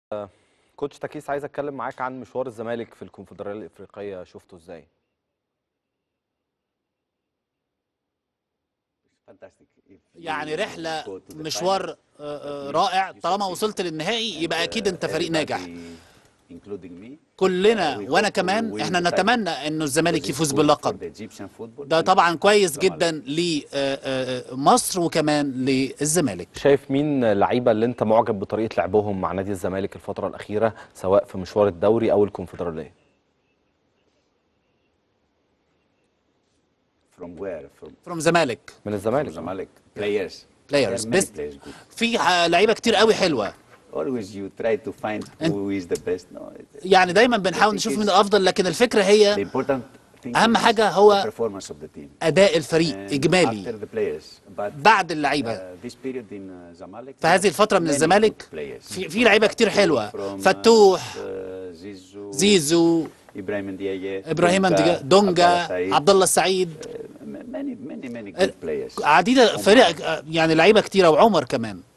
كوتش تكيس عايز اتكلم معاك عن مشوار الزمالك في الكونفدراليه الافريقيه شفته ازاي يعني رحلة مشوار آه، آه، رائع طالما وصلت للنهائي يبقى أكيد أنت فريق ناجح كلنا وأنا كمان إحنا نتمنى إنه الزمالك يفوز باللقب ده طبعا كويس جدا لمصر وكمان للزمالك شايف مين اللعيبه اللي انت معجب بطريقه لعبهم مع نادي الزمالك الفتره الاخيره سواء في مشوار الدوري او الكونفدراليه From where? From فروم زمالك من الزمالك Zamalek players. Players, There are many best. players good. في ح- لعيبة كتير قوي حلوة Always you try to find who is the best. No, it- يعني دايما بنحاول نشوف مين الأفضل لكن الفكرة هي the important thing أهم is حاجة هو the performance of the team. أداء الفريق And إجمالي after the players. But بعد اللعيبة uh, this period in uh, Zamalek, في هذه الفترة من many الزمالك good players. في في لعيبة كتير حلوة From, uh, فتوح uh, Zizou, زيزو Ibrahim Ndiaye, ابراهيم Dunga, دونجا, Abdallah دونجا Said, عبد الله السعيد uh, many many many good players. عديدة فرق يعني لعيبة كتيرة وعمر كمان